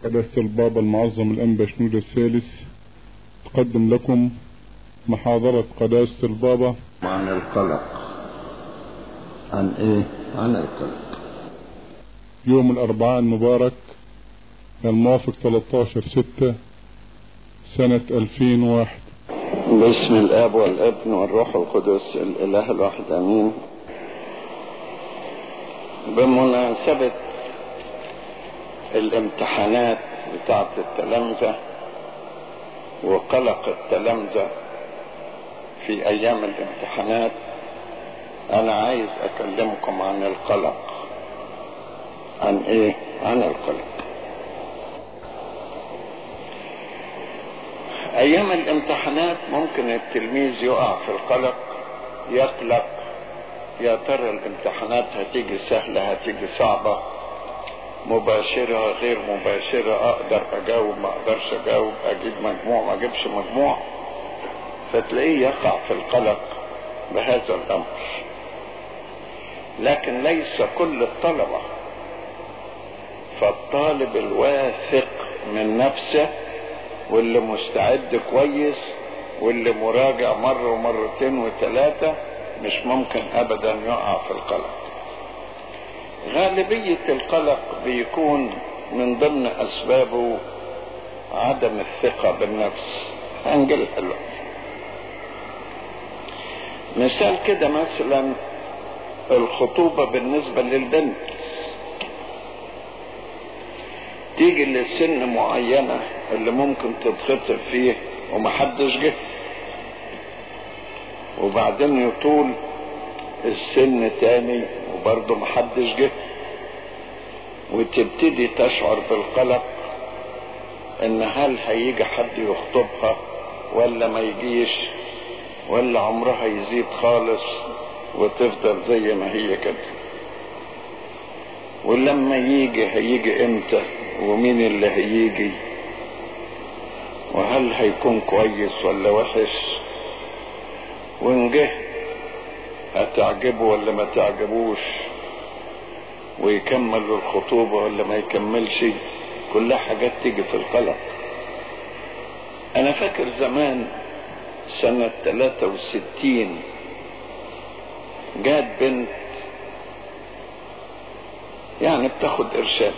قداسة البابا المعظم الأنبا شنودة الثالث تقدم لكم محاضرة قداسة البابا عن القلق عن ايه عن القلق يوم الأربعاء المبارك الموافق 13 6 سنة 2001 باسم الاب والابن والروح القدس الاله الواحد امين بمناسبة الامتحانات بتاعة التلامذة وقلق التلامذة في ايام الامتحانات انا عايز اكلمكم عن القلق عن ايه عن القلق ايام الامتحانات ممكن التلميذ يقع في القلق يقلق يا ترى الامتحانات هتيجي سهلة هتيجي صعبة مباشرة غير مباشرة اقدر اجاوب ما اقدرش اجاوب اجيب مجموع ما اجيبش مجموع فتلاقيه يقع في القلق بهذا الامر لكن ليس كل الطلبة فالطالب الواثق من نفسه واللي مستعد كويس واللي مراجع مرة ومرتين وثلاثة مش ممكن ابدا يقع في القلق غالبية القلق بيكون من ضمن اسبابه عدم الثقة بالنفس هنجلها دلوقتي مثال كده مثلا الخطوبة بالنسبة للبنت تيجي لسن معينة اللي ممكن تتخطب فيه ومحدش جه وبعدين يطول السن تاني وبرضه محدش جه وتبتدي تشعر بالقلق ان هل هيجي حد يخطبها ولا ما يجيش ولا عمرها يزيد خالص وتفضل زي ما هي كده ولما يجي هيجي امتى ومين اللي هيجي وهل هيكون كويس ولا وحش وان جه هتعجبه ولا ما تعجبوش ويكمل الخطوبة ولا ما يكملش كلها حاجات تيجي في القلق انا فاكر زمان سنة 63 جات بنت يعني بتاخد ارشاد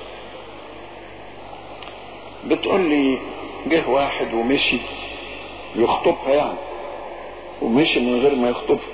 بتقول لي جه واحد ومشي يخطبها يعني ومشي من غير ما يخطبها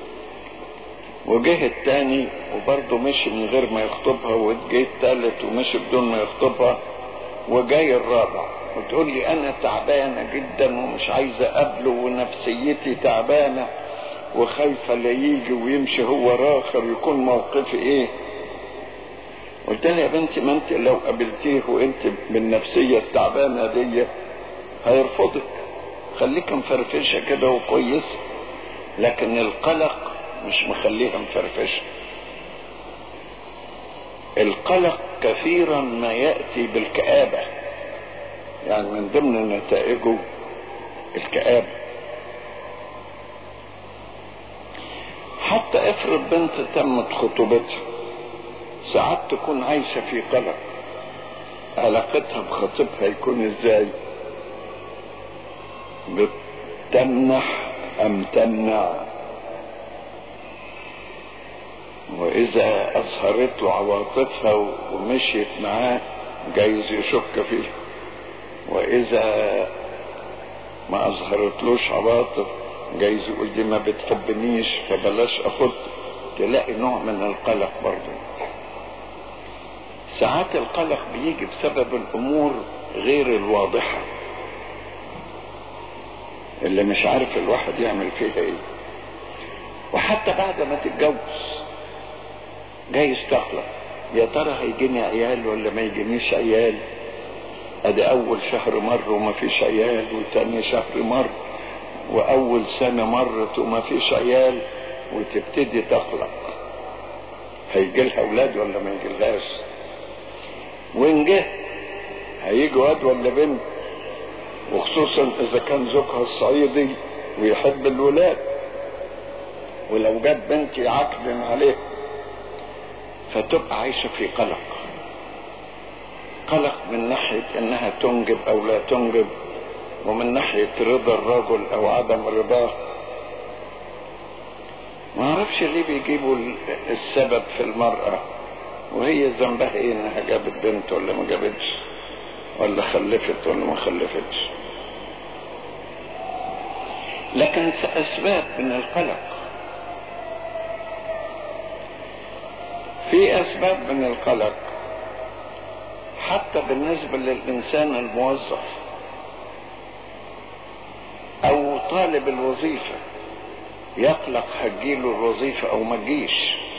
وجه التاني وبرضه مشي من غير ما يخطبها وجه التالت ومشي بدون ما يخطبها وجاي الرابع وتقول لي انا تعبانه جدا ومش عايزه اقابله ونفسيتي تعبانه وخايفه لا يجي ويمشي هو راخر يكون موقفي ايه قلت لها يا بنتي ما انت لو قابلتيه وانت بالنفسيه التعبانه دي هيرفضك خليك مفرفشه كده وكويس لكن القلق مش مخليها مفرفشه القلق كثيرا ما ياتي بالكابه يعني من ضمن نتائجه الكآبة حتى افرض بنت تمت خطوبتها ساعات تكون عايشة في قلق علاقتها بخطيبها يكون ازاي بتمنح ام تمنع واذا اظهرت له عواطفها ومشيت معاه جايز يشك فيه واذا ما اظهرتلوش عواطف جايز يقول دي ما بتحبنيش فبلاش اخد تلاقي نوع من القلق برضه ساعات القلق بيجي بسبب الامور غير الواضحة اللي مش عارف الواحد يعمل فيها ايه وحتى بعد ما تتجوز جايز تقلق يا ترى هيجيني عيال ولا ما يجينيش عيال ادي اول شهر مر وما فيش عيال وتاني شهر مر واول سنة مرت وما فيش عيال وتبتدي تقلق هيجي لها اولاد ولا ما يجيلهاش وان جه هيجي واد ولا بنت وخصوصا اذا كان زوجها الصعيدي ويحب الولاد ولو جت بنت يعكلن عليه فتبقى عايشة في قلق قلق من ناحية انها تنجب او لا تنجب ومن ناحية رضا الرجل او عدم رضاه ما اعرفش ليه بيجيبوا السبب في المرأة وهي ذنبها ايه انها جابت بنت ولا ما جابتش ولا خلفت ولا ما خلفتش لكن اسباب من القلق في اسباب من القلق حتى بالنسبة للإنسان الموظف أو طالب الوظيفة يقلق هتجيله الوظيفة أو ما تجيش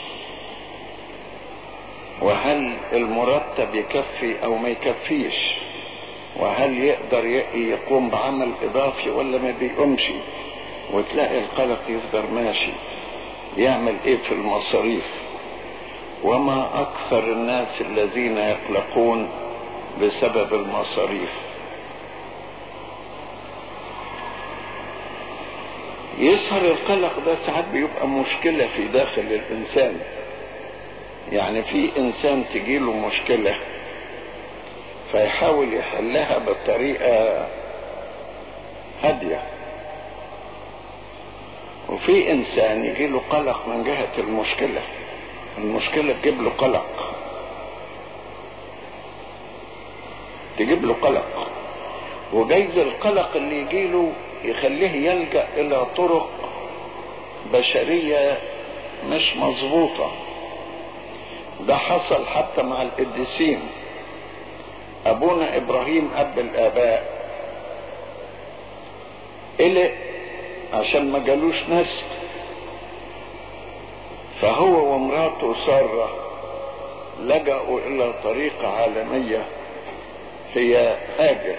وهل المرتب يكفي أو ما يكفيش وهل يقدر يقوم بعمل إضافي ولا ما بيقومش وتلاقي القلق يفضل ماشي يعمل إيه في المصاريف وما أكثر الناس الذين يقلقون بسبب المصاريف يظهر القلق ده ساعات بيبقى مشكلة في داخل الإنسان يعني في إنسان تجيله مشكلة فيحاول يحلها بطريقة هادية وفي إنسان يجيله قلق من جهة المشكلة المشكلة تجيب له قلق تجيب له قلق وجايز القلق اللي يجيله يخليه يلجأ إلى طرق بشرية مش مظبوطة ده حصل حتى مع القديسين أبونا إبراهيم أب الآباء قلق عشان ما جالوش نسل فهو ومراته سارة لجأوا إلى طريقة عالمية هي هاجر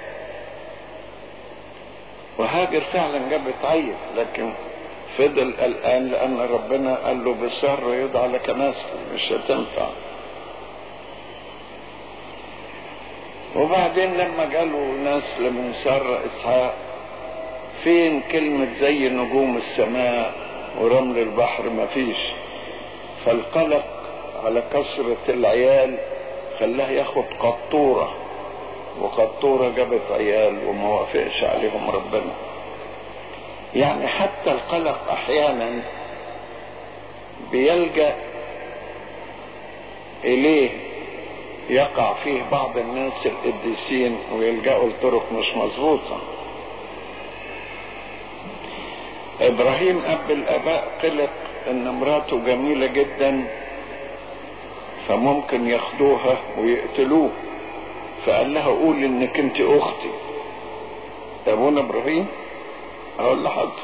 وهاجر فعلا جابت عيل لكن فضل قلقان لأن ربنا قال له بسارة يضع لك نسل مش هتنفع وبعدين لما جاله نسل من سارة إسحاق فين كلمة زي نجوم السماء ورمل البحر مفيش فالقلق على كثرة العيال خلاه ياخد قطورة وقطورة جابت عيال وما وافقش عليهم ربنا يعني حتى القلق احيانا بيلجأ اليه يقع فيه بعض الناس القديسين ويلجأوا لطرق مش مظبوطه ابراهيم اب الاباء قلق ان مراته جميلة جدا فممكن ياخدوها ويقتلوه فقال لها قول انك انت اختي ابونا ابراهيم اقول لحضرتك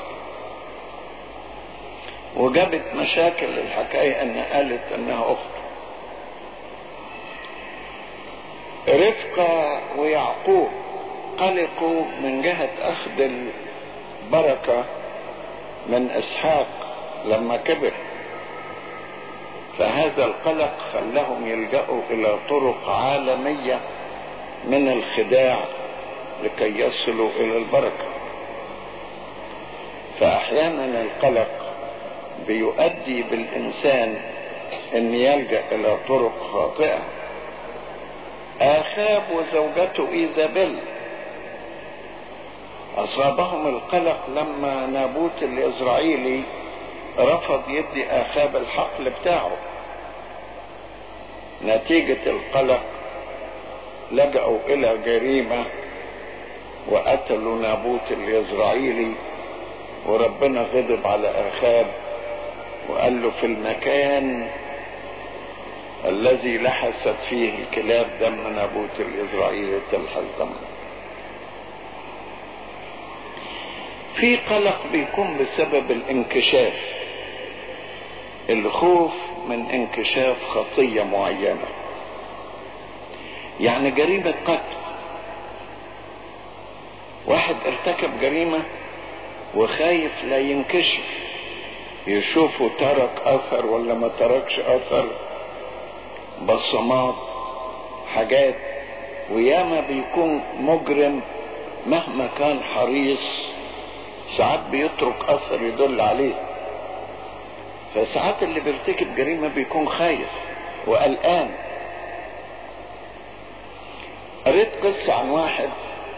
وجابت مشاكل الحكاية ان قالت انها اخته رفقة ويعقوب قلقوا من جهة اخذ البركة من اسحاق لما كبر فهذا القلق خلاهم يلجأوا الى طرق عالمية من الخداع لكي يصلوا الى البركة فاحيانا القلق بيؤدي بالانسان ان يلجأ الى طرق خاطئة اخاب وزوجته ايزابيل أصابهم القلق لما نابوت الإسرائيلي رفض يدي آخاب الحقل بتاعه نتيجة القلق لجأوا إلى جريمة وقتلوا نابوت الإسرائيلي وربنا غضب على آخاب وقال له في المكان الذي لحست فيه الكلاب دم نابوت الإسرائيلي تلحس دمه في قلق بيكون بسبب الانكشاف الخوف من انكشاف خطية معينة يعني جريمة قتل واحد ارتكب جريمة وخايف لا ينكشف يشوفه ترك اثر ولا ما تركش اثر بصمات حاجات وياما بيكون مجرم مهما كان حريص ساعات بيترك اثر يدل عليه فساعات اللي بيرتكب جريمه بيكون خايف وقلقان قريت قصة عن واحد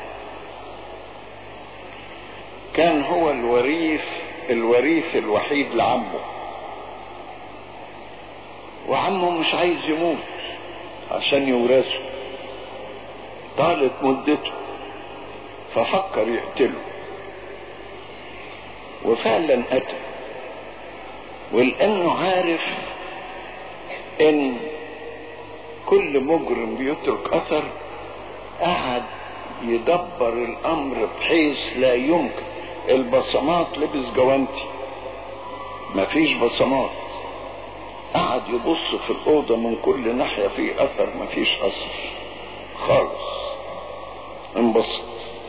كان هو الوريث الوريث الوحيد لعمه وعمه مش عايز يموت عشان يورثه طالت مدته ففكر يقتله وفعلا قتل ولانه عارف ان كل مجرم بيترك اثر قعد يدبر الامر بحيث لا يمكن البصمات لبس جوانتي مفيش بصمات قعد يبص في الأوضة من كل ناحية في أثر مفيش أثر خالص انبسط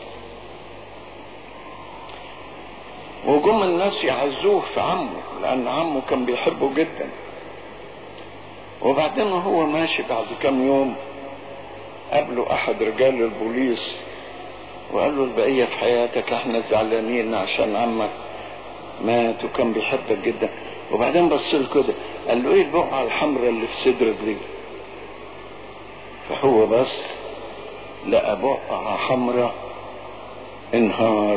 وجم الناس يعزوه في عمه لأن عمه كان بيحبه جدا وبعدين هو ماشي بعد كام يوم قابله أحد رجال البوليس وقال له البقية في حياتك احنا زعلانين عشان عمك مات وكان بيحبك جدا وبعدين بص له كده قال له ايه البقعة الحمراء اللي في صدرك دي فهو بس لقى بقعة حمراء انهار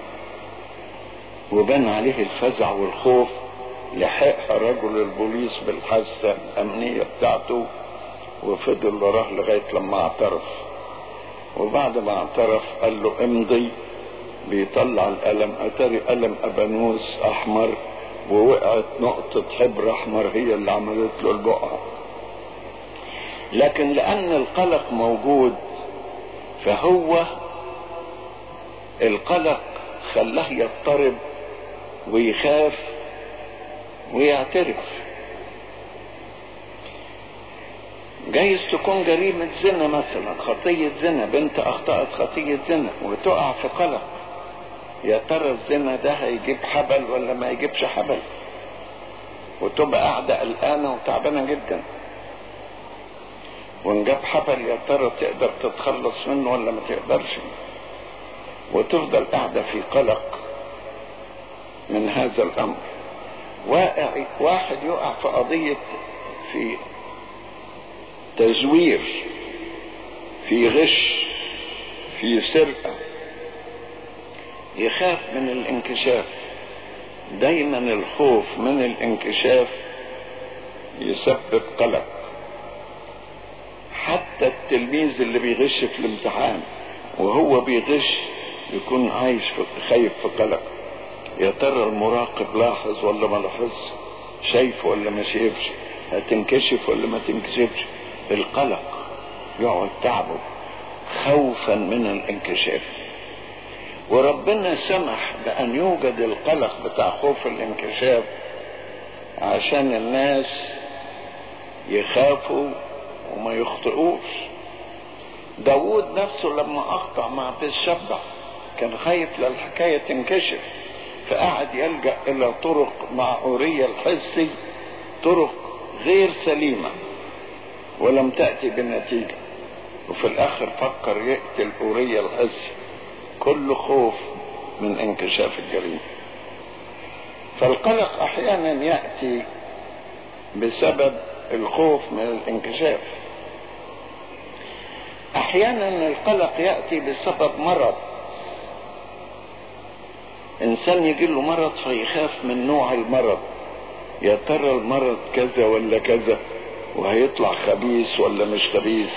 وبان عليه الفزع والخوف لحقها رجل البوليس بالحاسة الأمنية بتاعته وفضل وراه لغاية لما اعترف وبعد ما اعترف قال له امضي بيطلع القلم اتاري قلم ابانوس احمر ووقعت نقطة حبر احمر هي اللي عملت له البقعة لكن لان القلق موجود فهو القلق خلاه يضطرب ويخاف ويعترف جايز تكون جريمة زنا مثلا خطية زنا بنت أخطأت خطية زنا وتقع في قلق يا ترى الزنا ده هيجيب حبل ولا ما يجيبش حبل وتبقى قاعدة قلقانة وتعبانة جدا وان جاب حبل يا ترى تقدر تتخلص منه ولا ما تقدرش وتفضل قاعدة في قلق من هذا الأمر واقع واحد يقع في قضية في تزوير في غش في سرقة يخاف من الانكشاف دايما الخوف من الانكشاف يسبب قلق حتى التلميذ اللي بيغش في الامتحان وهو بيغش يكون عايش في خايف في قلق يا ترى المراقب لاحظ ولا ما لاحظش شايف ولا ما شايفش هتنكشف ولا ما تنكشفش القلق يقعد تعبه خوفا من الانكشاف وربنا سمح بأن يوجد القلق بتاع خوف الانكشاف عشان الناس يخافوا وما يخطئوش داود نفسه لما أخطأ مع الشبع كان خايف للحكاية تنكشف فقعد يلجأ إلى طرق مع أوريا الحسي طرق غير سليمة ولم تأتي بنتيجة وفي الآخر فكر يقتل أوريا الحسي كل خوف من انكشاف الجريمة فالقلق أحيانا يأتي بسبب الخوف من الانكشاف أحيانا القلق يأتي بسبب مرض إنسان يجي له مرض فيخاف من نوع المرض يا ترى المرض كذا ولا كذا وهيطلع خبيث ولا مش خبيث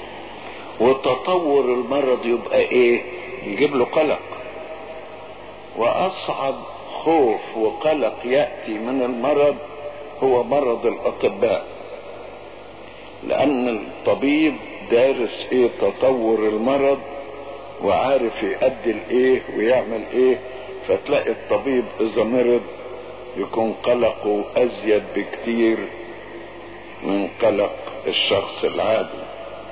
وتطور المرض يبقى ايه يجيب له قلق واصعب خوف وقلق ياتي من المرض هو مرض الاطباء لان الطبيب دارس ايه تطور المرض وعارف يأدي الايه ويعمل ايه فتلاقي الطبيب اذا مرض يكون قلقه ازيد بكتير من قلق الشخص العادي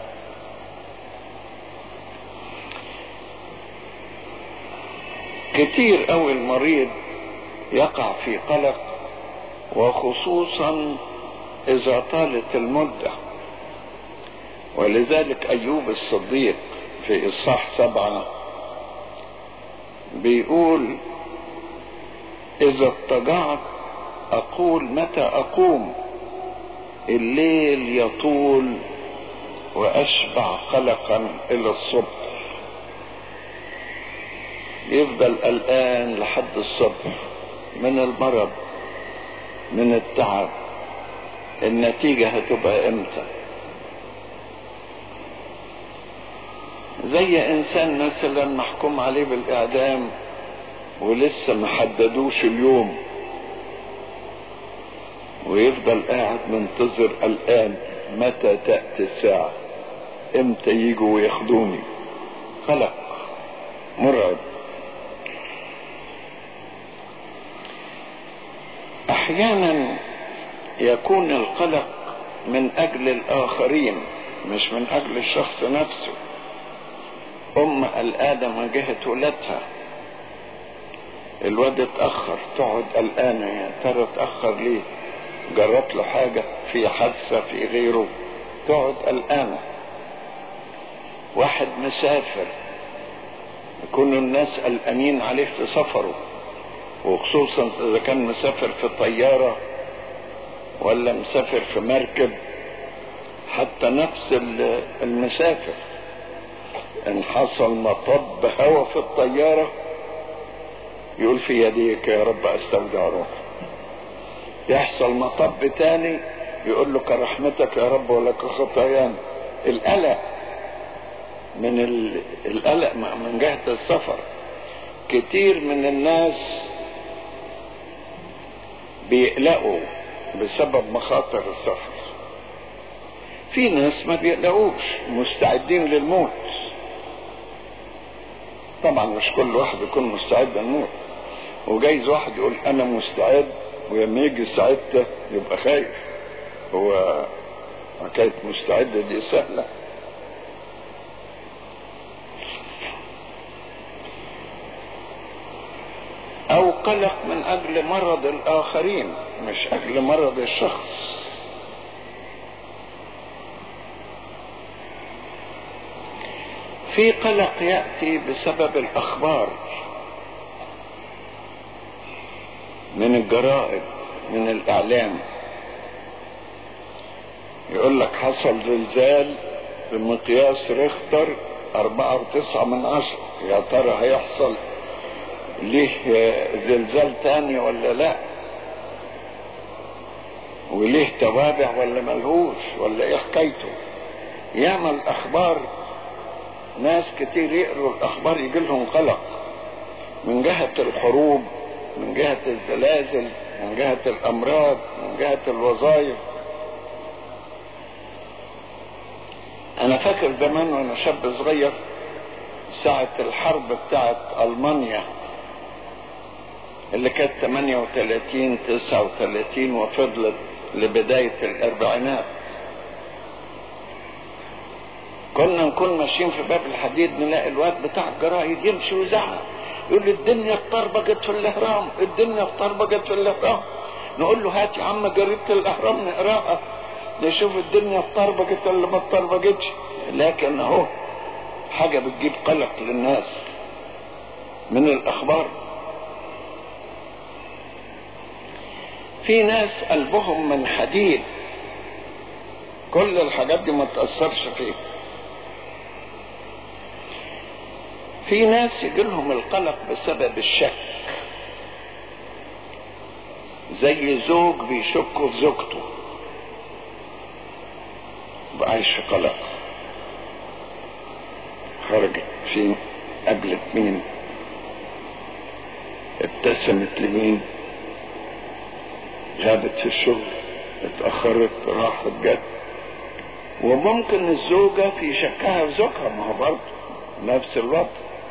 كتير قوي المريض يقع في قلق وخصوصا اذا طالت المدة ولذلك ايوب الصديق في اصحاح سبعة بيقول اذا اضطجعت اقول متى اقوم الليل يطول واشبع قلقا الى الصبح يفضل قلقان لحد الصبح من المرض من التعب النتيجة هتبقى امتى زي انسان مثلا محكوم عليه بالاعدام ولسه ما حددوش اليوم ويفضل قاعد منتظر الآن متى تأتي الساعة امتى يجوا وياخدوني قلق مرعب احيانا يكون القلق من اجل الاخرين مش من اجل الشخص نفسه ام قلقانه من جهه ولادها الواد اتاخر تقعد قلقانه يا ترى اتاخر ليه جرت له حاجه في حادثه في غيره تقعد قلقانه واحد مسافر يكونوا الناس قلقانين عليه في سفره وخصوصا اذا كان مسافر في طيارة ولا مسافر في مركب حتى نفس المسافر ان حصل مطب هوا في الطيارة يقول في يديك يا رب استودع روحي يحصل مطب تاني يقول له كرحمتك يا رب ولك خطايانا القلق من القلق من جهة السفر كتير من الناس بيقلقوا بسبب مخاطر السفر في ناس ما بيقلقوش مستعدين للموت طبعا مش كل واحد يكون مستعد للموت وجايز واحد يقول انا مستعد ولما يجي ساعتها يبقى خايف هو حكايه مستعد دي سهله او قلق من اجل مرض الاخرين مش اجل مرض الشخص في قلق ياتي بسبب الاخبار من الجرائد من الاعلام يقول لك حصل زلزال بمقياس ريختر أربعة وتسعة من عشرة يا ترى هيحصل ليه زلزال تاني ولا لا وليه توابع ولا ملهوش ولا ايه حكايته يعمل اخبار ناس كتير يقروا الاخبار يجي لهم قلق من جهة الحروب من جهة الزلازل من جهة الامراض من جهة الوظائف انا فاكر زمان وانا شاب صغير ساعة الحرب بتاعت المانيا اللي كانت 38 39 وفضلت لبداية الأربعينات كنا نكون ماشيين في باب الحديد نلاقي الواد بتاع الجرايد يمشي ويزعق يقول لي الدنيا اتطربقت في الاهرام الدنيا اتطربقت في الاهرام نقول له هات يا عم جريدة الاهرام نقراها نشوف الدنيا اتطربقت ولا ما اتطربقتش لكن اهو حاجة بتجيب قلق للناس من الاخبار في ناس قلبهم من حديد كل الحاجات دي ما تأثرش فيه في ناس يجيلهم القلق بسبب الشك زي زوج بيشك في زوجته بعيش في قلق خرجت فين قابلت مين ابتسمت لمين غابت في الشغل اتأخرت راحت جت وممكن الزوجة في شكها في زوجها ما هو برضه نفس الوضع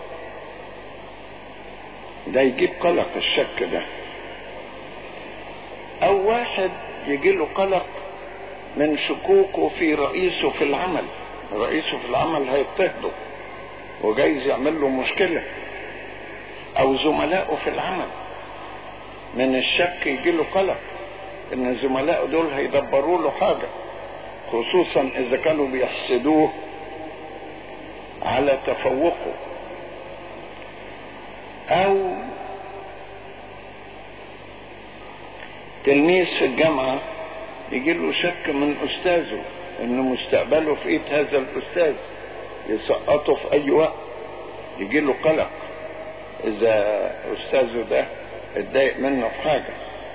ده يجيب قلق الشك ده او واحد يجي له قلق من شكوكه في رئيسه في العمل رئيسه في العمل هيضطهده وجايز يعمل له مشكلة او زملائه في العمل من الشك يجي له قلق ان زملائه دول هيدبروا له حاجة خصوصا اذا كانوا بيحسدوه على تفوقه او تلميذ في الجامعة يجي له شك من استاذه ان مستقبله في ايد هذا الاستاذ يسقطه في اي وقت يجي له قلق اذا استاذه ده اتضايق منه في حاجه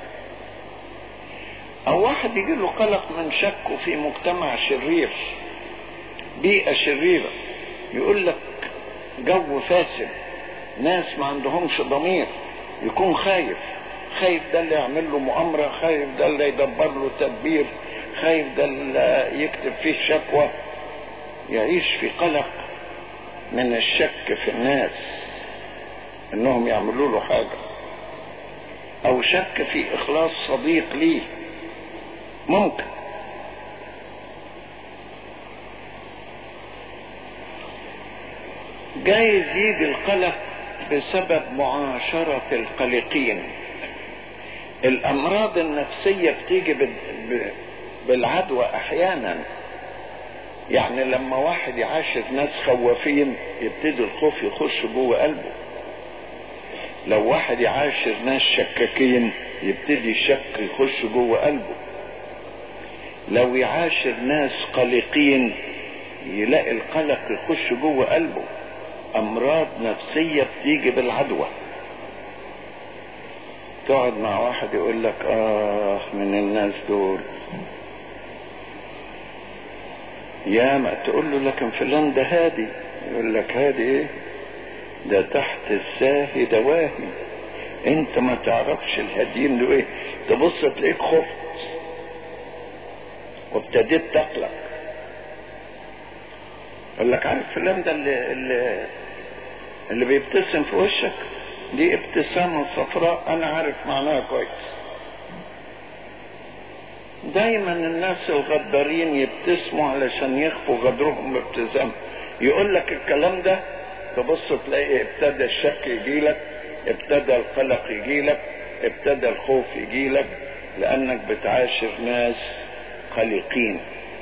او واحد يجي له قلق من شكه في مجتمع شرير بيئه شريره يقول لك جو فاسد ناس ما عندهمش ضمير يكون خايف خايف ده اللي يعمل له مؤامرة خايف ده اللي يدبر له تدبير خايف ده اللي يكتب فيه شكوى يعيش في قلق من الشك في الناس انهم يعملوا له حاجة او شك في اخلاص صديق ليه ممكن جايز يجي القلق بسبب معاشرة القلقين الأمراض النفسية بتيجي بالعدوى أحيانا يعني لما واحد يعاشر ناس خوافين يبتدي الخوف يخش جوه قلبه لو واحد يعاشر ناس شكاكين يبتدي الشك يخش جوه قلبه لو يعاشر ناس قلقين يلاقي القلق يخش جوه قلبه امراض نفسية بتيجي بالعدوى تقعد مع واحد يقول لك اه من الناس دول يا ما تقول له لكن فلان ده هادي يقول لك هادي ايه ده تحت الساهي دواهي انت ما تعرفش الهاديين دول ايه تبص تلاقيك خفت وابتديت تقلق يقول لك عارف فلان ده اللي, اللي اللي بيبتسم في وشك دي ابتسامة صفراء انا عارف معناها كويس دايما الناس الغدارين يبتسموا علشان يخفوا غدرهم بابتسامة يقول لك الكلام ده تبص تلاقي ابتدى الشك يجيلك ابتدى القلق يجيلك ابتدى الخوف يجيلك لانك بتعاشر ناس قلقين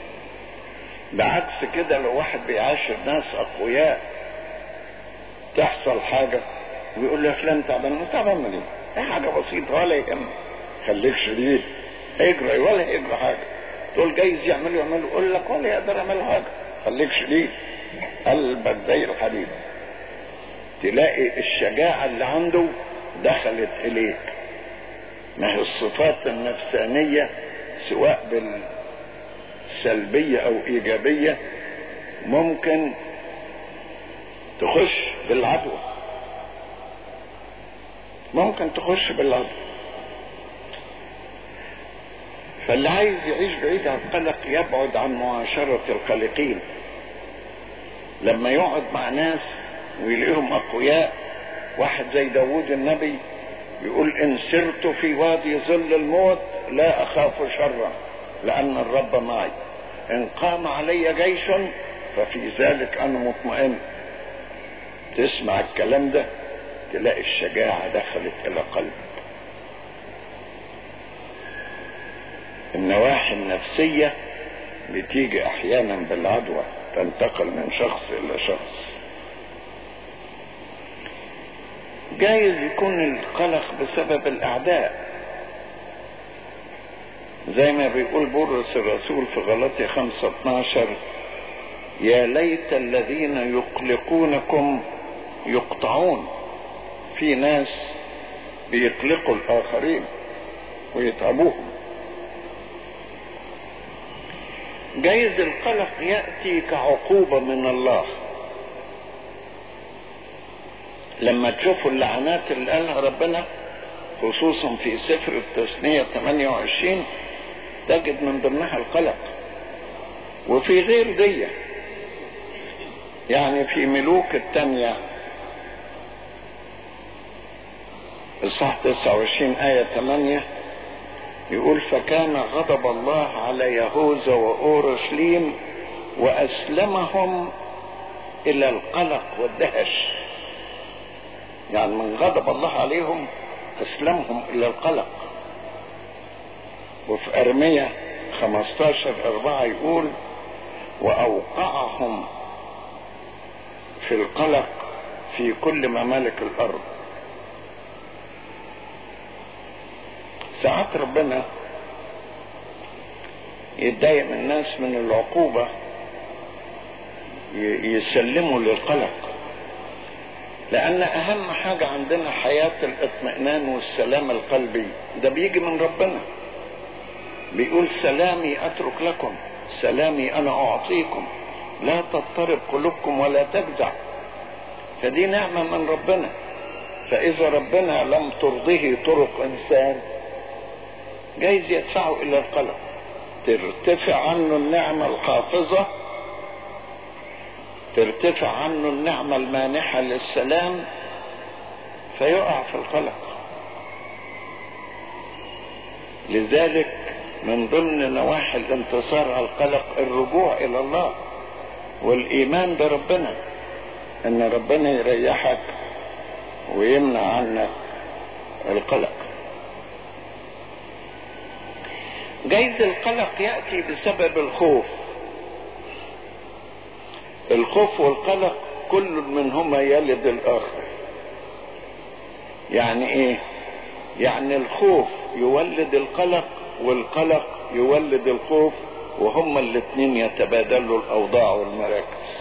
بعكس كده لو واحد بيعاشر ناس اقوياء تحصل حاجة ويقول له فلان تعبان تعبان من ايه؟ ايه حاجة بسيطة ولا يهم خليك شديد هيجري ولا هيجري حاجة تقول جايز يعمل يعمل يقول لك ولا يقدر يعمل حاجة خليك شديد قلبك زي الحديد تلاقي الشجاعة اللي عنده دخلت إليك ما هي الصفات النفسانية سواء بالسلبية أو إيجابية ممكن تخش بالعدوى ممكن تخش بالعدوى فاللي عايز يعيش بعيد عن القلق يبعد عن معاشرة القلقين لما يقعد مع ناس ويلاقيهم أقوياء واحد زي داود النبي يقول إن سرت في وادي ظل الموت لا أخاف شرا لأن الرب معي إن قام علي جيش ففي ذلك أنا مطمئن تسمع الكلام ده تلاقي الشجاعة دخلت إلى قلبك النواحي النفسية بتيجي أحيانا بالعدوى تنتقل من شخص إلى شخص جايز يكون القلق بسبب الأعداء زي ما بيقول بولس الرسول في غلطي 5 12 يا ليت الذين يقلقونكم يقطعون في ناس بيقلقوا الآخرين ويتعبوهم جايز القلق يأتي كعقوبة من الله لما تشوفوا اللعنات اللي قالها ربنا خصوصا في سفر التثنية 28 تجد من ضمنها القلق وفي غير دي يعني في ملوك التانية الصح 29 آية 8 يقول فكان غضب الله على يهوذا وأورشليم وأسلمهم إلى القلق والدهش يعني من غضب الله عليهم أسلمهم إلى القلق وفي أرمية 15 أربعة يقول وأوقعهم في القلق في كل ممالك الأرض ساعات ربنا يتضايق من الناس من العقوبة يسلموا للقلق لأن أهم حاجة عندنا حياة الاطمئنان والسلام القلبي ده بيجي من ربنا بيقول سلامي أترك لكم سلامي أنا أعطيكم لا تضطرب قلوبكم ولا تجزع فدي نعمة من ربنا فإذا ربنا لم ترضه طرق إنسان جايز يدفعه إلى القلق ترتفع عنه النعمة الحافظة ترتفع عنه النعمة المانحة للسلام فيقع في القلق لذلك من ضمن نواحي الانتصار على القلق الرجوع إلى الله والإيمان بربنا أن ربنا يريحك ويمنع عنك القلق جايز القلق يأتي بسبب الخوف الخوف والقلق كل منهما يلد الآخر يعني ايه يعني الخوف يولد القلق والقلق يولد الخوف وهما الاثنين يتبادلوا الأوضاع والمراكز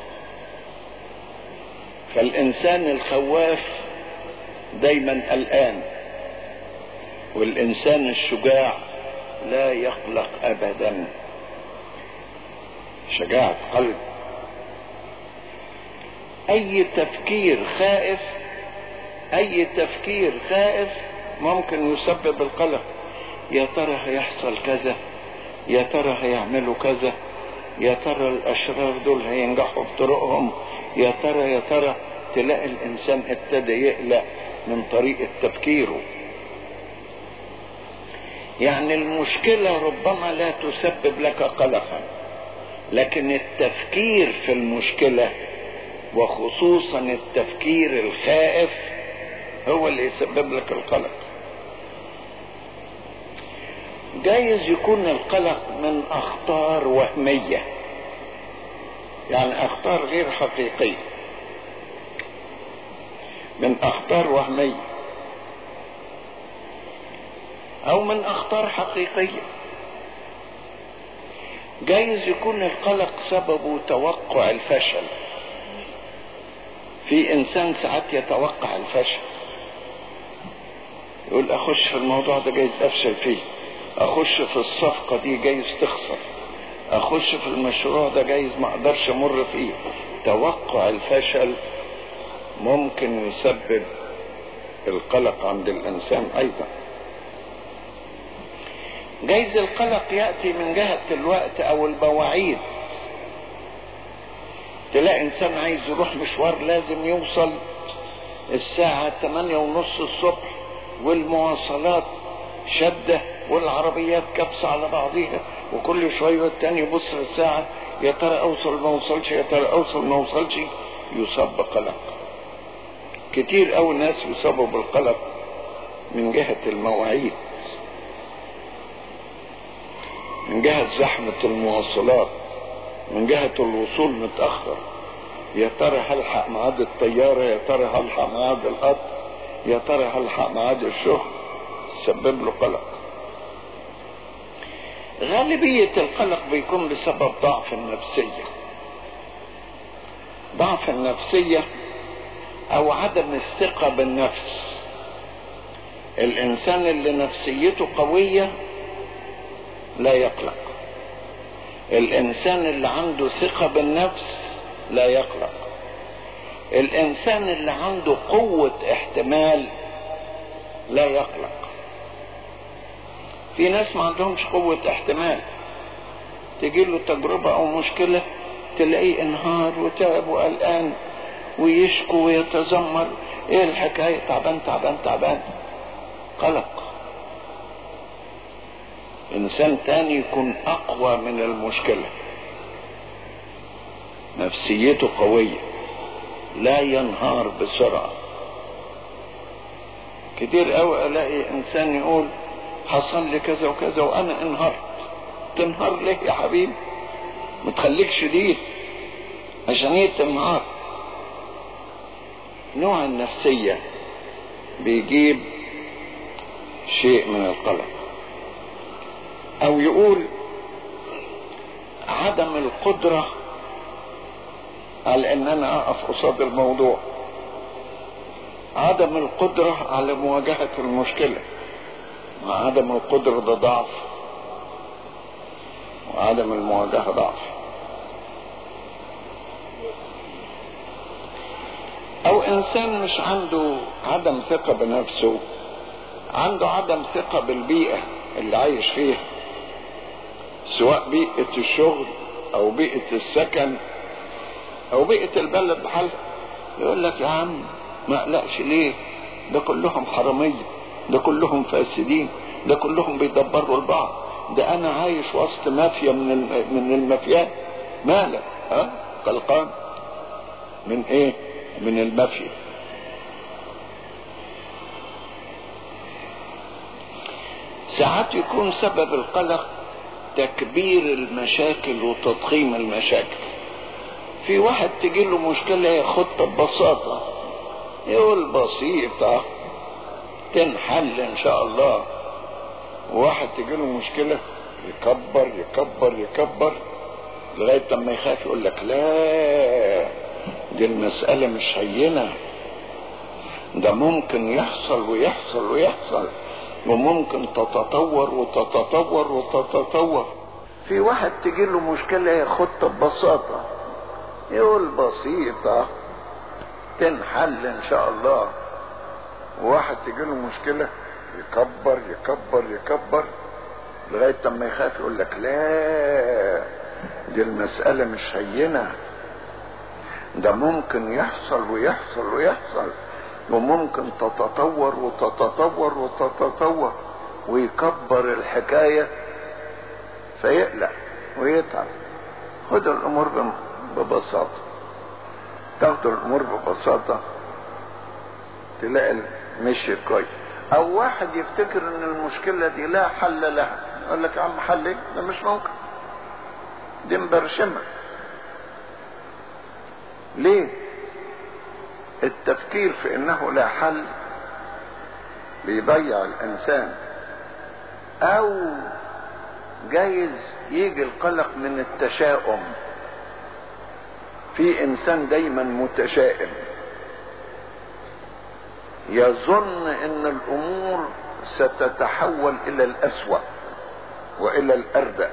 فالإنسان الخواف دايما قلقان والإنسان الشجاع لا يقلق أبدا شجاعة قلب أي تفكير خائف أي تفكير خائف ممكن يسبب القلق يا ترى هيحصل كذا يا ترى هيعملوا كذا يا ترى الأشرار دول هينجحوا بطرقهم يا ترى يا ترى تلاقي الإنسان ابتدى يقلق من طريقة تفكيره يعني المشكلة ربما لا تسبب لك قلقا لكن التفكير في المشكلة وخصوصا التفكير الخائف هو اللي يسبب لك القلق جايز يكون القلق من اخطار وهميه يعني اخطار غير حقيقيه من اخطار وهميه او من اخطار حقيقيه جايز يكون القلق سببه توقع الفشل في انسان ساعات يتوقع الفشل يقول اخش في الموضوع ده جايز افشل فيه اخش في الصفقة دي جايز تخسر اخش في المشروع ده جايز ما اقدرش امر فيه توقع الفشل ممكن يسبب القلق عند الانسان ايضا جايز القلق يأتي من جهة الوقت او المواعيد تلاقي انسان عايز يروح مشوار لازم يوصل الساعة 8 ونص الصبح والمواصلات شدة والعربيات كبسة على بعضيها وكل شوية التاني يبص للساعة يا ترى اوصل ما اوصلش يا ترى اوصل ما اوصلش يصاب بقلق كتير اوي ناس يصابوا بالقلق من جهة المواعيد من جهة زحمة المواصلات من جهة الوصول متأخر يا ترى هلحق ميعاد الطيارة يا ترى هلحق ميعاد القطر يا ترى هلحق ميعاد الشغل سبب له قلق غالبية القلق بيكون بسبب ضعف النفسية ضعف النفسية او عدم الثقة بالنفس الانسان اللي نفسيته قوية لا يقلق الانسان اللي عنده ثقة بالنفس لا يقلق الانسان اللي عنده قوة احتمال لا يقلق في ناس ما عندهمش قوة احتمال تجي له تجربة او مشكلة تلاقيه انهار وتعب وقلقان ويشكو ويتذمر ايه الحكاية تعبان تعبان تعبان قلق انسان تاني يكون اقوى من المشكلة نفسيته قوية لا ينهار بسرعة كتير قوي الاقي انسان يقول حصل لي كذا وكذا وانا انهارت تنهار ليه يا حبيبي ما تخليك شديد عشان ايه تنهار نوع النفسية بيجيب شيء من القلق او يقول عدم القدرة على ان انا اقف قصاد الموضوع عدم القدرة على مواجهة المشكلة عدم القدرة ده ضعف وعدم المواجهة ضعف او انسان مش عنده عدم ثقة بنفسه عنده عدم ثقة بالبيئة اللي عايش فيها سواء بيئة الشغل او بيئة السكن او بيئة البلد بحالها يقول لك يا عم ما اقلقش ليه ده كلهم حرامية ده كلهم فاسدين ده كلهم بيدبروا البعض ده انا عايش وسط مافيا من من المافيات مالك ها قلقان من ايه من المافيا ساعات يكون سبب القلق تكبير المشاكل وتضخيم المشاكل في واحد تجي له مشكلة ياخدها ببساطة يقول بسيطة تنحل ان شاء الله وواحد تجي له مشكلة يكبر يكبر يكبر لغاية لما يخاف يقول لك لا دي المسألة مش هينة ده ممكن يحصل ويحصل ويحصل وممكن تتطور وتتطور وتتطور في واحد تجي له مشكلة ياخدها ببساطة يقول بسيطة تنحل ان شاء الله وواحد تجي له مشكلة يكبر يكبر يكبر لغاية لما يخاف يقول لك لا دي المسألة مش هينة ده ممكن يحصل ويحصل ويحصل وممكن تتطور وتتطور وتتطور ويكبر الحكاية فيقلق ويتعب خد الأمور ببساطة تاخد الأمور ببساطة تلاقي مشي كويس أو واحد يفتكر إن المشكلة دي لا حل لها يقول لك يا عم حل إيه؟ ده مش ممكن دي مبرشمة ليه؟ التفكير في انه لا حل بيضيع الانسان او جايز يجي القلق من التشاؤم في انسان دايما متشائم يظن ان الامور ستتحول الى الاسوا والى الاردأ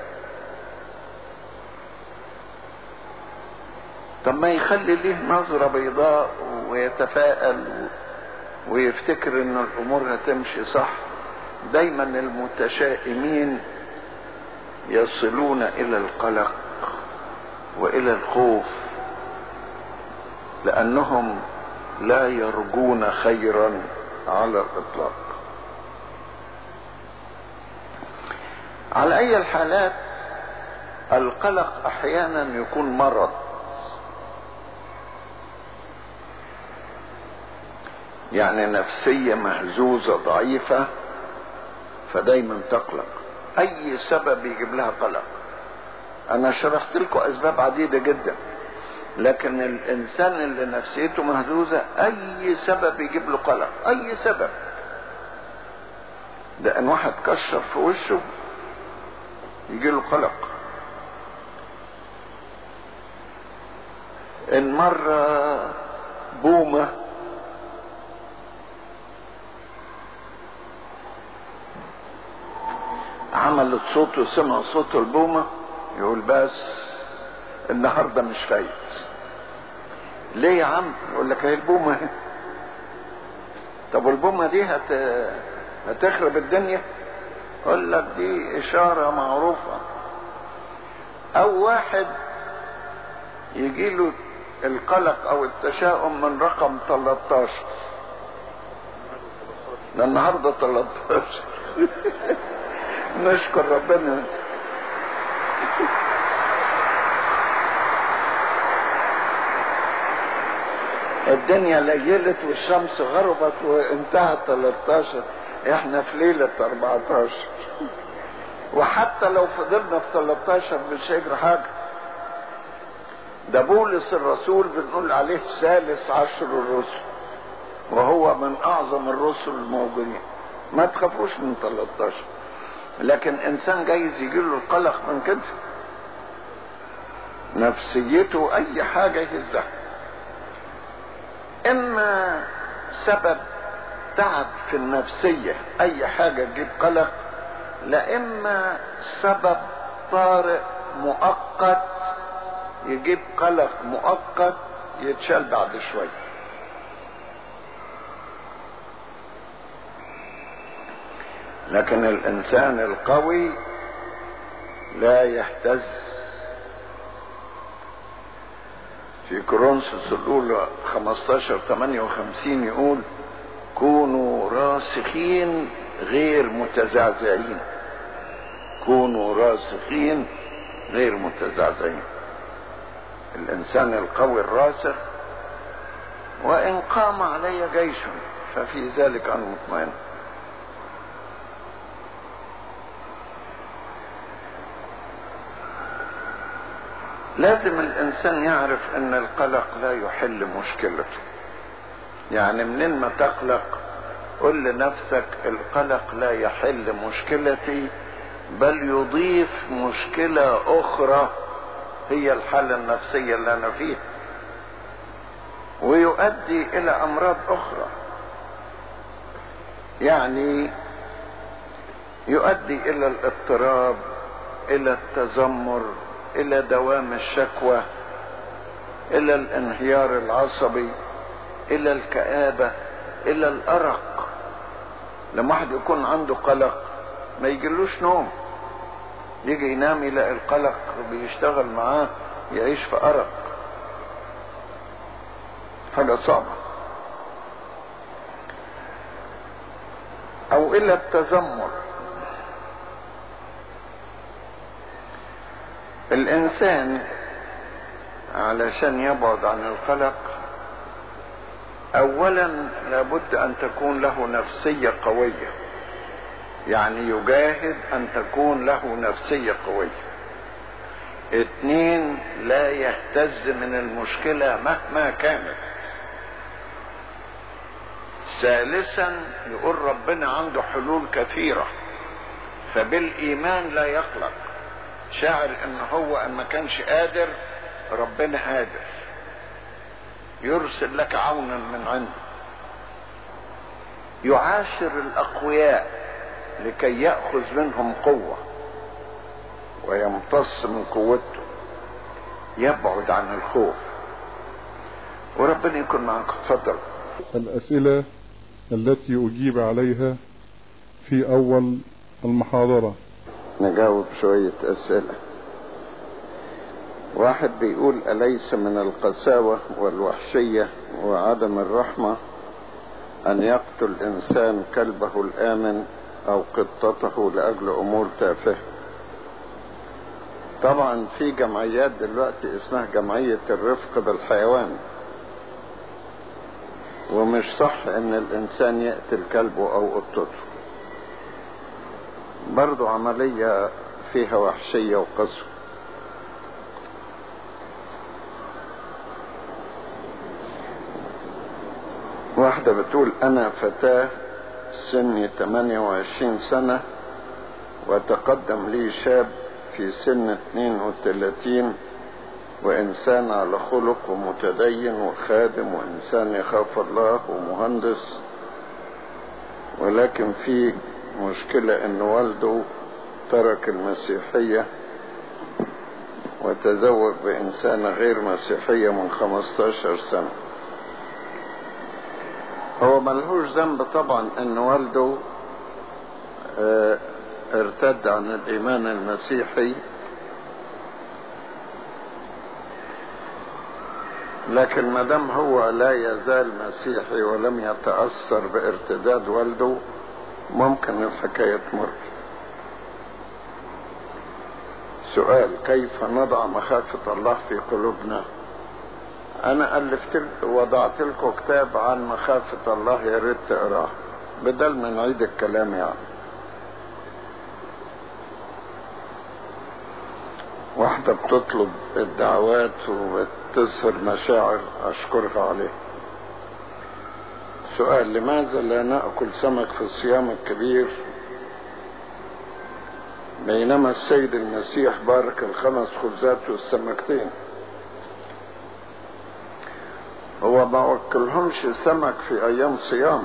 طب ما يخلي ليه نظرة بيضاء ويتفائل ويفتكر ان الامور هتمشي صح دايما المتشائمين يصلون الى القلق والى الخوف لانهم لا يرجون خيرا على الاطلاق على اي الحالات القلق احيانا يكون مرض يعني نفسية مهزوزة ضعيفة فدايما تقلق اي سبب يجيب لها قلق انا شرحت لكم اسباب عديدة جدا لكن الانسان اللي نفسيته مهزوزة اي سبب يجيب له قلق اي سبب ده ان واحد كشر في وشه يجي له قلق ان مرة بومه عملت صوت وسمع صوت البومة يقول بس النهاردة مش فايت ليه يا عم يقول لك هي البومة اهي طب والبومة دي هت... هتخرب الدنيا يقول لك دي إشارة معروفة أو واحد يجي له القلق أو التشاؤم من رقم 13 ده النهارده 13 نشكر ربنا الدنيا ليلت والشمس غربت وانتهت 13 احنا في ليلة 14 وحتى لو فضلنا في 13 مش هيجري حاجة ده بولس الرسول بنقول عليه ثالث عشر الرسل وهو من اعظم الرسل الموجودين ما تخافوش من 13 لكن انسان جايز يجي له القلق من كده نفسيته اي حاجة يهزها اما سبب تعب في النفسية اي حاجة تجيب قلق لا اما سبب طارئ مؤقت يجيب قلق مؤقت يتشال بعد شوية لكن الانسان القوي لا يهتز في كورنثوس الاولى 15 58 يقول كونوا راسخين غير متزعزعين كونوا راسخين غير متزعزعين الانسان القوي الراسخ وان قام علي جيش ففي ذلك انا مطمئن لازم الانسان يعرف ان القلق لا يحل مشكلته يعني منين ما تقلق قل لنفسك القلق لا يحل مشكلتي بل يضيف مشكلة اخرى هي الحالة النفسية اللي انا فيها ويؤدي الى امراض اخرى يعني يؤدي الى الاضطراب الى التذمر الى دوام الشكوى الى الانهيار العصبي الى الكآبة الى الارق لما واحد يكون عنده قلق ما يجيلوش نوم يجي ينام يلاقي القلق بيشتغل معاه يعيش في ارق حاجة صعبة او الى التذمر الانسان علشان يبعد عن القلق اولا لابد ان تكون له نفسية قوية يعني يجاهد ان تكون له نفسية قوية اتنين لا يهتز من المشكلة مهما كانت ثالثا يقول ربنا عنده حلول كثيرة فبالايمان لا يقلق شاعر ان هو ان ما كانش قادر ربنا قادر يرسل لك عونا من عنده يعاشر الاقوياء لكي ياخذ منهم قوه ويمتص من قوته يبعد عن الخوف وربنا يكون معك تفضل الأسئلة التي أجيب عليها في أول المحاضرة نجاوب شوية أسئلة واحد بيقول أليس من القساوة والوحشية وعدم الرحمة أن يقتل إنسان كلبه الآمن أو قطته لأجل أمور تافهة طبعا في جمعيات دلوقتي اسمها جمعية الرفق بالحيوان ومش صح ان الانسان يقتل كلبه او قطته برضو عملية فيها وحشية وقسوة واحدة بتقول انا فتاة سني 28 سنة وتقدم لي شاب في سن 32 وإنسان على خلق ومتدين وخادم وإنسان يخاف الله ومهندس ولكن في مشكلة إن والده ترك المسيحية وتزوج بإنسانة غير مسيحية من 15 سنة هو ملهوش ذنب طبعا إن والده اه ارتد عن الإيمان المسيحي لكن ما دام هو لا يزال مسيحي ولم يتأثر بارتداد والده ممكن الحكاية تمر سؤال كيف نضع مخافة الله في قلوبنا انا الفت وضعت لكم كتاب عن مخافة الله يا ريت تقراه بدل ما نعيد الكلام يعني واحدة بتطلب الدعوات وبتظهر مشاعر أشكرها عليه سؤال لماذا لا نأكل سمك في الصيام الكبير بينما السيد المسيح بارك الخمس خبزات والسمكتين هو ما وكلهمش سمك في ايام صيام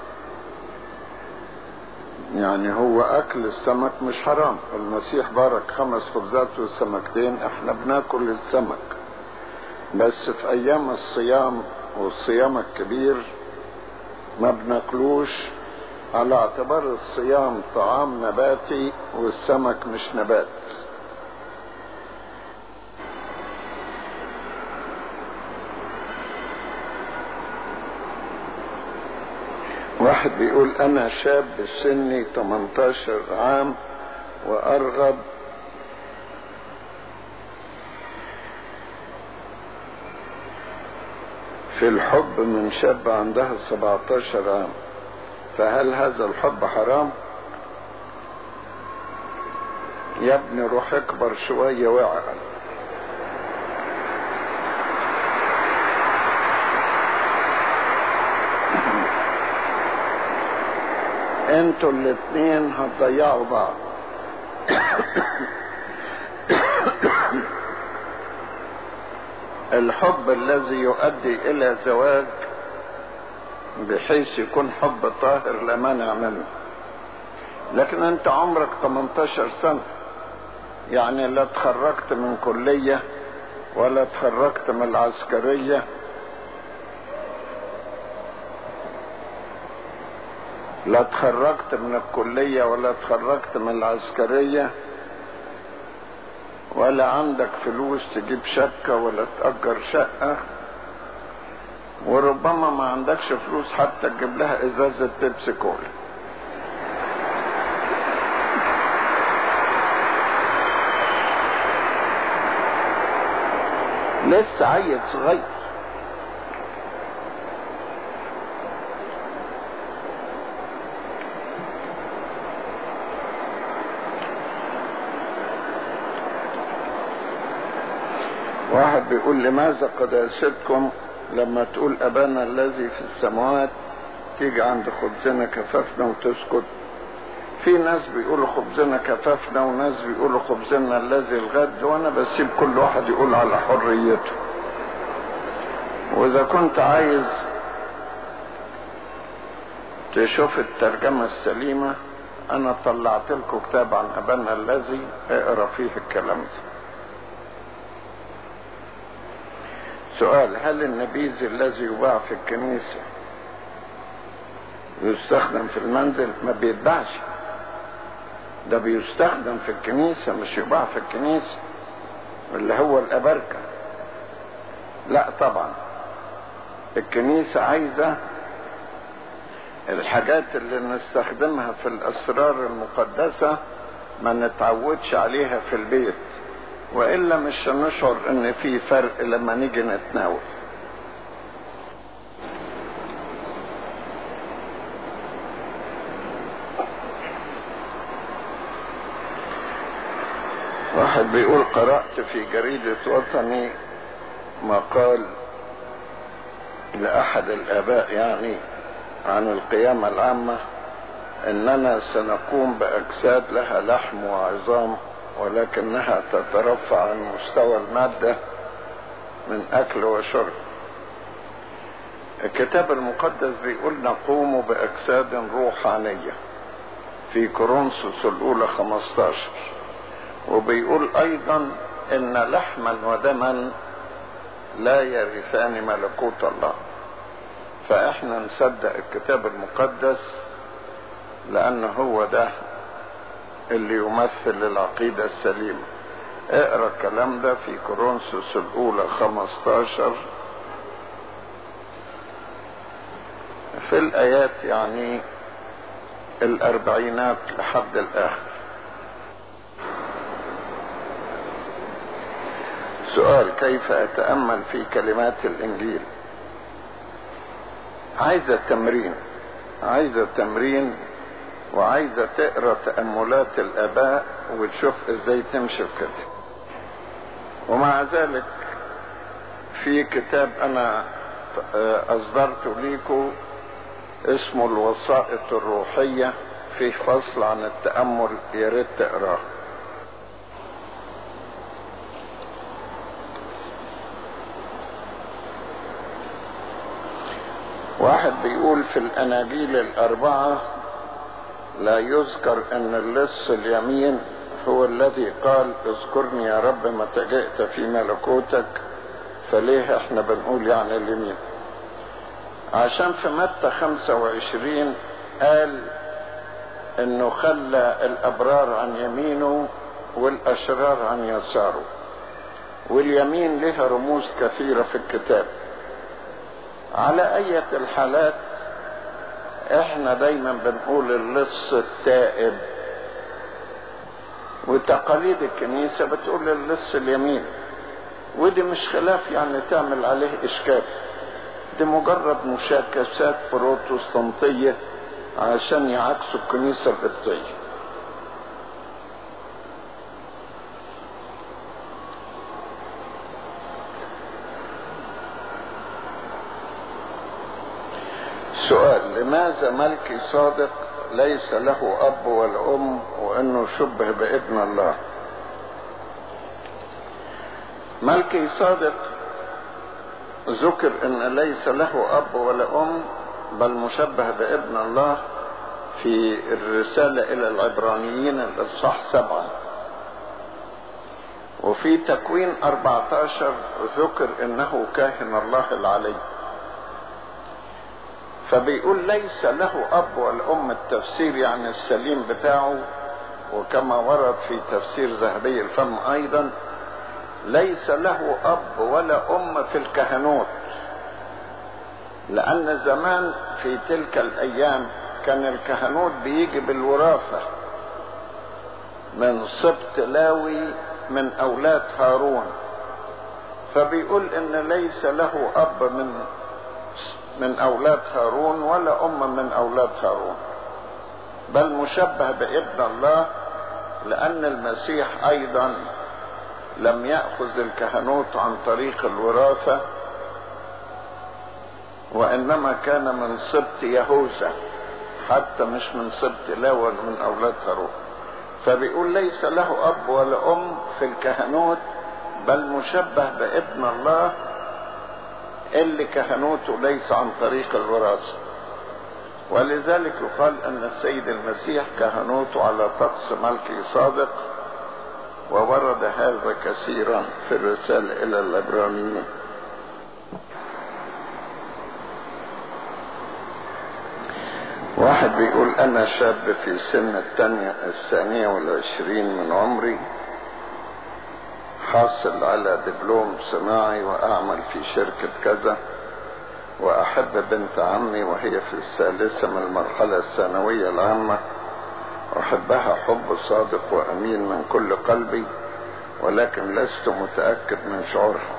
يعني هو اكل السمك مش حرام المسيح بارك خمس خبزات والسمكتين احنا بناكل السمك بس في ايام الصيام والصيام الكبير ما بناكلوش على اعتبار الصيام طعام نباتي والسمك مش نبات واحد بيقول انا شاب سني 18 عام وارغب في الحب من شاب عندها 17 عام فهل هذا الحب حرام يا ابني روح اكبر شوية واعقل انتوا الاتنين هتضيعوا بعض الحب الذي يؤدي الى زواج بحيث يكون حب طاهر لا مانع منه لكن انت عمرك 18 سنة يعني لا تخرجت من كلية ولا تخرجت من العسكرية لا تخرجت من الكلية ولا تخرجت من العسكرية ولا عندك فلوس تجيب شقة ولا تأجر شقة وربما ما عندكش فلوس حتى تجيب لها ازازة بيبسي كولا لسه عيل صغير واحد بيقول لماذا قداستكم لما تقول أبانا الذي في السماوات تيجي عند خبزنا كففنا وتسكت في ناس بيقولوا خبزنا كففنا وناس بيقولوا خبزنا الذي الغد وانا بسيب كل واحد يقول على حريته واذا كنت عايز تشوف الترجمة السليمة انا طلعت لكم كتاب عن ابانا الذي اقرا فيه الكلام ده سؤال هل النبيذ الذي يباع في الكنيسة يستخدم في المنزل ما بيتباعش ده بيستخدم في الكنيسة مش يباع في الكنيسة اللي هو الأبركة لا طبعا الكنيسة عايزة الحاجات اللي نستخدمها في الأسرار المقدسة ما نتعودش عليها في البيت وإلا مش هنشعر إن في فرق لما نيجي نتناول واحد بيقول قرأت في جريدة وطني مقال لأحد الآباء يعني عن القيامة العامة إننا سنقوم بأجساد لها لحم وعظام ولكنها تترفع عن مستوى المادة من أكل وشرب الكتاب المقدس بيقول نقوم بأجساد روحانية في كورنثوس الأولى 15 وبيقول أيضا إن لحما ودما لا يرثان ملكوت الله فإحنا نصدق الكتاب المقدس لأن هو ده اللي يمثل العقيدة السليمة اقرا الكلام ده في كورنثوس الأولى 15 في الآيات يعني الأربعينات لحد الآخر سؤال كيف أتأمل في كلمات الإنجيل عايزة تمرين عايزة تمرين وعايزة تقرا تأملات الآباء وتشوف ازاي تمشي في كده ومع ذلك في كتاب أنا أصدرته ليكم اسمه الوسائط الروحية فيه فصل عن التأمل يا ريت تقراه واحد بيقول في الأناجيل الأربعة لا يذكر أن اللص اليمين هو الذي قال اذكرني يا رب متى جئت في ملكوتك فليه احنا بنقول يعني اليمين عشان في متى 25 قال انه خلى الابرار عن يمينه والاشرار عن يساره واليمين لها رموز كثيرة في الكتاب على اية الحالات احنا دايما بنقول اللص التائب وتقاليد الكنيسة بتقول اللص اليمين ودي مش خلاف يعني تعمل عليه اشكال دي مجرد مشاكسات بروتستانتية عشان يعكسوا الكنيسة القبطية سؤال لماذا ملكي صادق ليس له أب ولا أم وأنه شبه بابن الله ملكي صادق ذكر أن ليس له أب ولا أم بل مشبه بابن الله في الرسالة إلى العبرانيين الإصحاح سبعة وفي تكوين 14 ذكر انه كاهن الله العلي فبيقول ليس له اب والام التفسير يعني السليم بتاعه وكما ورد في تفسير ذهبي الفم ايضا ليس له اب ولا ام في الكهنوت لان زمان في تلك الايام كان الكهنوت بيجي بالوراثه من سبط لاوي من اولاد هارون فبيقول ان ليس له اب من من اولاد هارون ولا ام من اولاد هارون بل مشبه بابن الله لان المسيح ايضا لم ياخذ الكهنوت عن طريق الوراثه وانما كان من سبط يهوذا حتى مش من سبط لاوى من اولاد هارون فبيقول ليس له اب ولا ام في الكهنوت بل مشبه بابن الله اللي كهنوته ليس عن طريق الوراثه ولذلك يقال ان السيد المسيح كهنوته على طقس ملكي صادق وورد هذا كثيرا في الرسالة إلى العبرانيين واحد بيقول أنا شاب في سن الثانية الثانية والعشرين من عمري حاصل على دبلوم صناعي وأعمل في شركة كذا وأحب بنت عمي وهي في الثالثة من المرحلة الثانوية العامة أحبها حب صادق وأمين من كل قلبي ولكن لست متأكد من شعورها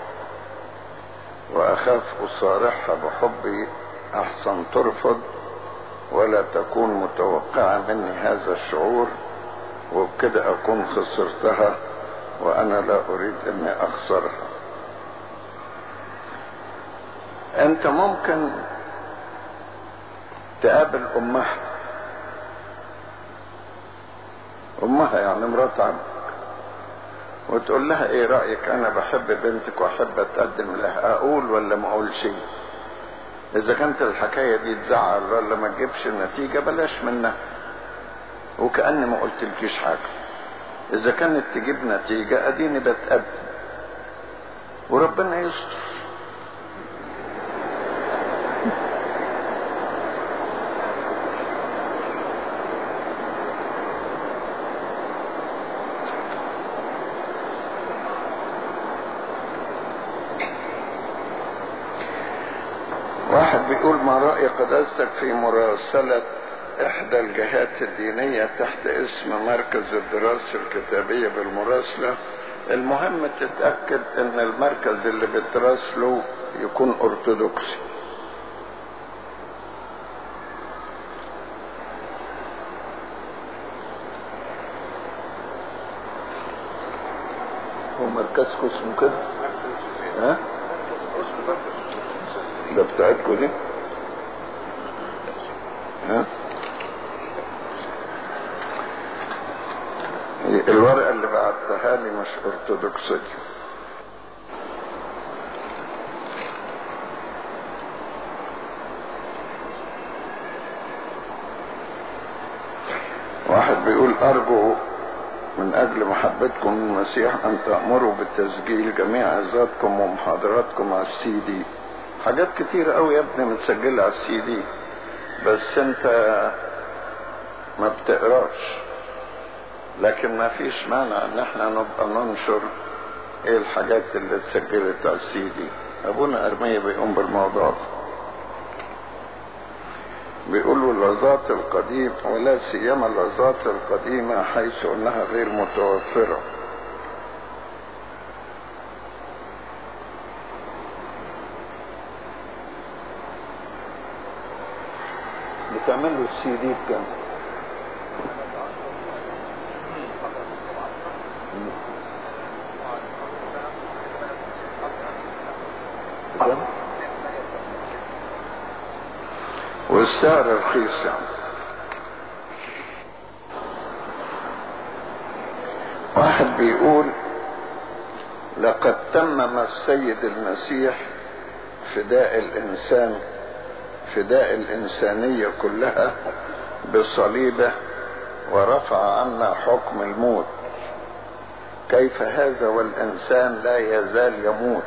وأخاف أصارحها بحبي أحسن ترفض ولا تكون متوقعة مني هذا الشعور وبكده أكون خسرتها وأنا لا أريد أني أخسرها أنت ممكن تقابل أمها أمها يعني مرات عمك وتقول لها ايه رأيك انا بحب بنتك واحب اتقدم لها اقول ولا ما اقول شيء اذا كانت الحكاية دي تزعل ولا ما تجيبش نتيجة بلاش منها وكأني ما قلتلكيش حاجة اذا كانت تجيب نتيجة اديني بتقدم وربنا يستر واحد بيقول ما رأي قداستك في مراسلة إحدى الجهات الدينية تحت اسم مركز الدراسة الكتابية بالمراسلة المهم تتأكد إن المركز اللي بتراسله يكون أرثوذكسي هو مركزكم اسمه كده؟ ها؟ ده بتاعتكم دي ها الورقة اللي بعتها لي مش ارثوذكسية بيقول أرجو من أجل محبتكم للمسيح أن تأمروا بتسجيل جميع عظاتكم ومحاضراتكم على السي دي حاجات كتير قوي يا ابني متسجلة على السي دي بس انت ما بتقراش لكن ما فيش مانع ان احنا نبقى ننشر ايه الحاجات اللي اتسجلت على السي دي ابونا ارمية بيقوم بالموضوع ده بيقولوا العظات القديم ولا سيما العظات القديمة حيث انها غير متوفرة بتعملوا السي دي بكام؟ بكام؟ والسعر رخيص يعني واحد بيقول لقد تمم السيد المسيح فداء الإنسان فداء الإنسانية كلها بصليبه ورفع عنا حكم الموت كيف هذا والإنسان لا يزال يموت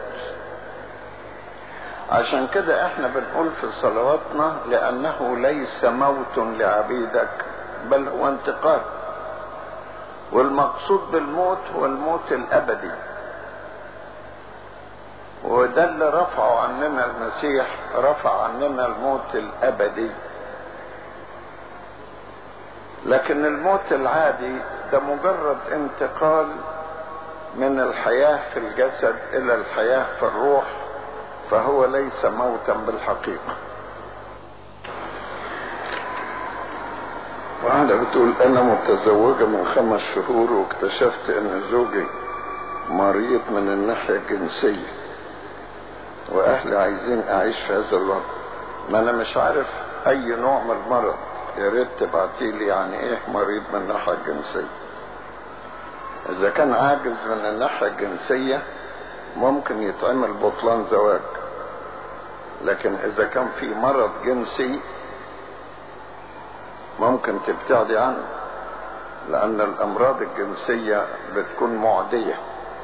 عشان كده احنا بنقول في صلواتنا لأنه ليس موت لعبيدك بل هو انتقال والمقصود بالموت هو الموت الأبدي وده اللي رفعه عننا المسيح رفع عننا الموت الابدي لكن الموت العادي ده مجرد انتقال من الحياة في الجسد الى الحياة في الروح فهو ليس موتا بالحقيقة واحدة بتقول انا متزوجة من خمس شهور واكتشفت ان زوجي مريض من الناحية الجنسية واهلي عايزين اعيش في هذا الوضع ما انا مش عارف اي نوع من المرض يا ريت تبعتي لي يعني ايه مريض من الناحيه الجنسيه اذا كان عاجز من الناحيه الجنسيه ممكن يتعمل بطلان زواج لكن اذا كان في مرض جنسي ممكن تبتعدي عنه لان الامراض الجنسيه بتكون معديه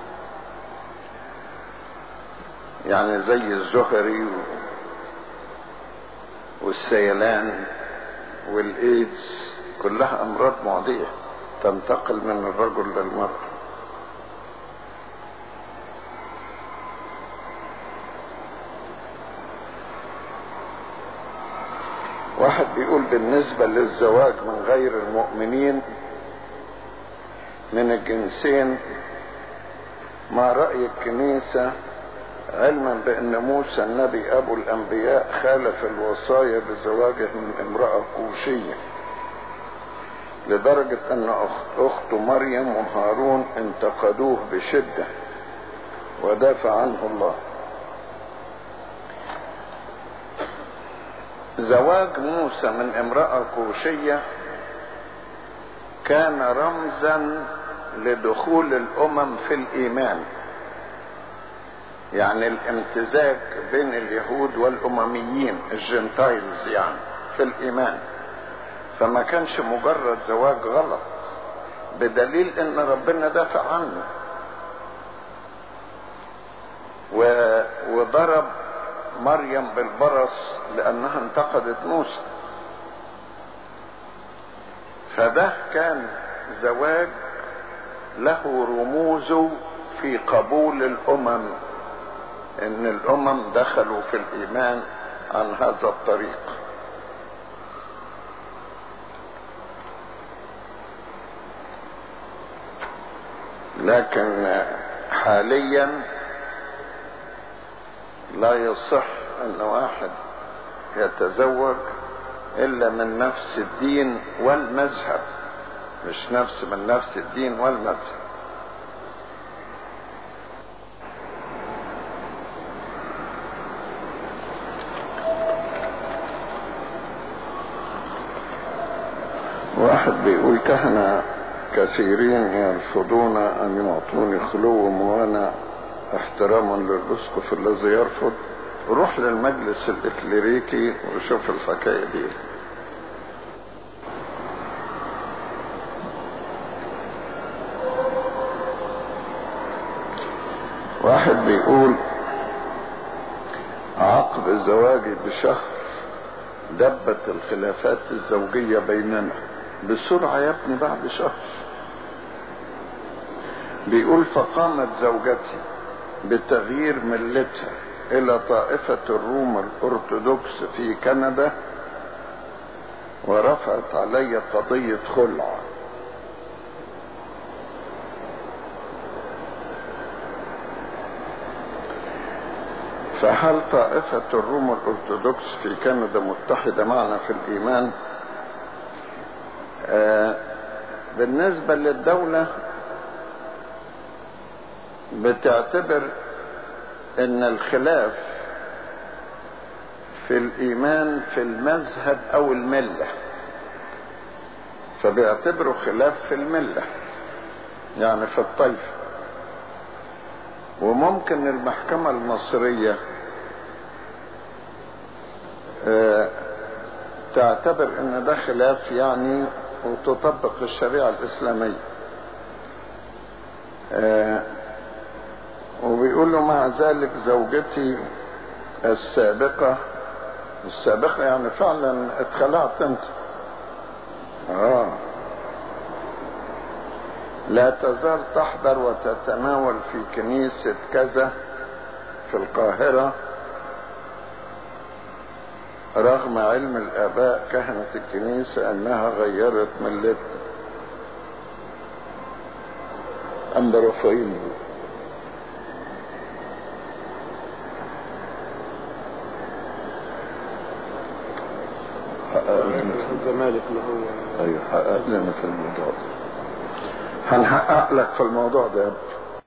يعني زي الزهري والسيلان والايدز كلها امراض معديه تنتقل من الرجل للمرأة واحد بيقول بالنسبة للزواج من غير المؤمنين من الجنسين ما رأي الكنيسة علما بأن موسى النبي أبو الأنبياء خالف الوصايا بزواجه من امرأة كوشية لدرجة أن أخته مريم وهارون انتقدوه بشدة ودافع عنه الله زواج موسى من امرأة كوشية كان رمزا لدخول الأمم في الإيمان يعني الامتزاج بين اليهود والأمميين الجنتايلز يعني في الإيمان فما كانش مجرد زواج غلط بدليل ان ربنا دافع عنه و... وضرب مريم بالبرص لانها انتقدت موسى فده كان زواج له رموزه في قبول الامم ان الامم دخلوا في الايمان عن هذا الطريق لكن حاليا لا يصح ان واحد يتزوج الا من نفس الدين والمذهب مش نفس من نفس الدين والمذهب واحد بيقول كهنة كثيرين يرفضون أن يعطوني خلوهم وأنا احتراما للأسقف الذي يرفض روح للمجلس الإكليريكي وشوف الحكاية دي بيقول عقب زواجي بشهر دبت الخلافات الزوجية بيننا بسرعة يا ابني بعد شهر بيقول فقامت زوجتي بتغيير ملتها الى طائفة الروم الارثوذكس في كندا ورفعت علي قضية خلع فهل طائفة الروم الارثوذكس في كندا متحدة معنا في الايمان آه بالنسبة للدولة بتعتبر ان الخلاف في الايمان في المذهب او المله فبيعتبروا خلاف في المله يعني في الطائفه وممكن المحكمه المصريه آه تعتبر ان ده خلاف يعني وتطبق الشريعه الاسلاميه آه وبيقول له مع ذلك زوجتي السابقة السابقة يعني فعلا اتخلعت انت اه لا تزال تحضر وتتناول في كنيسة كذا في القاهرة رغم علم الآباء كهنة الكنيسة أنها غيرت ملتها أم رفعين الزمالك اللي هو ايوه حقق لنا في الموضوع ده هنحقق لك في الموضوع ده